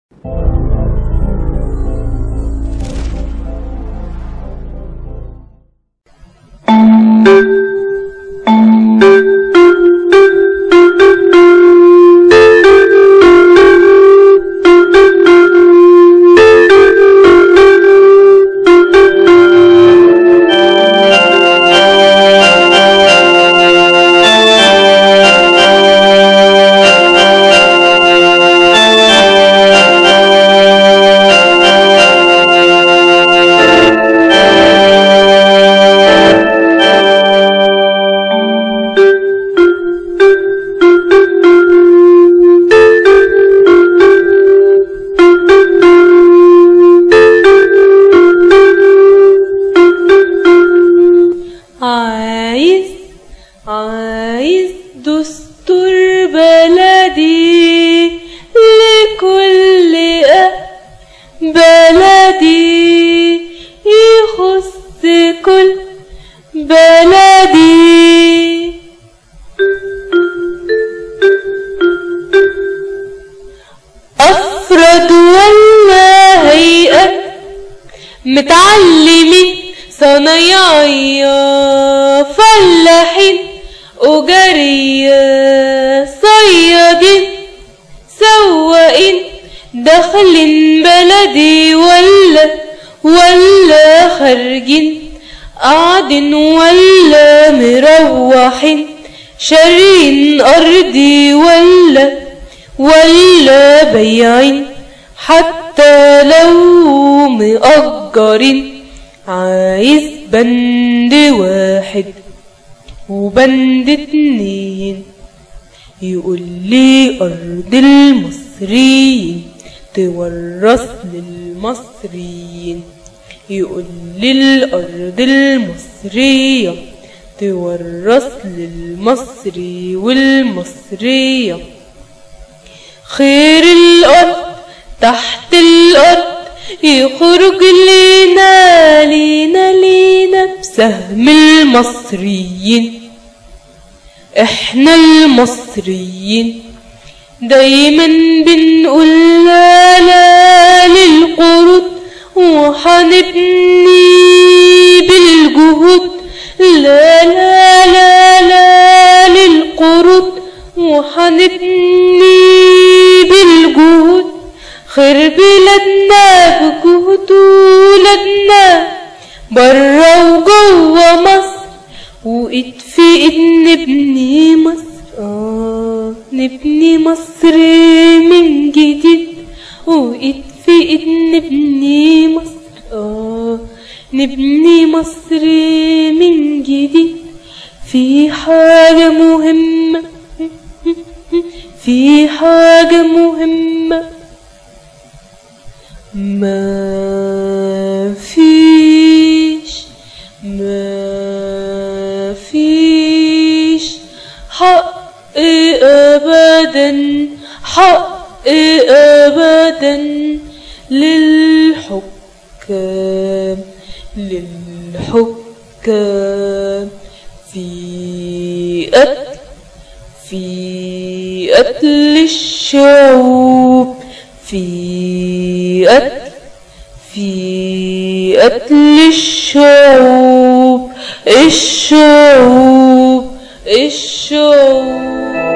عايز عايز دستور بلدي لكل أهل بلدي يخص كل بلدي أفراد ولا هيئة متعلمين صنايعية فلاحين أجرية صيادين سواقين داخلين بلدي ولا ولا خارجين قاعدين ولا مروحين شارين أرضي ولا ولا بياعين حتى لو مأجرين عايز بند واحد وبند اتنين يقول لي أرض المصريين تورث للمصريين يقول لي الأرض المصرية تورث للمصري والمصرية خير الأرض تحت الأرض يخرج لينا لينا لينا بسهم المصريين احنا المصريين دايما بنقول لا لا للقرود وحنبني بالجهود لا لا لا لا للقرود وحنبني بالجهود خير بلادنا بجهود ولادنا برا وجوه مصر وإيد في إيد نبني مصر آه نبني مصر من جديد وإيد في إيد نبني مصر آه نبني مصر من جديد في حاجة مهمة في حاجة مهمة ما فيش ما فيش حق أبدا حق أبدا للحكام للحكام في قتل في قتل الشعوب في قتل في قتل الشعوب الشعوب الشعوب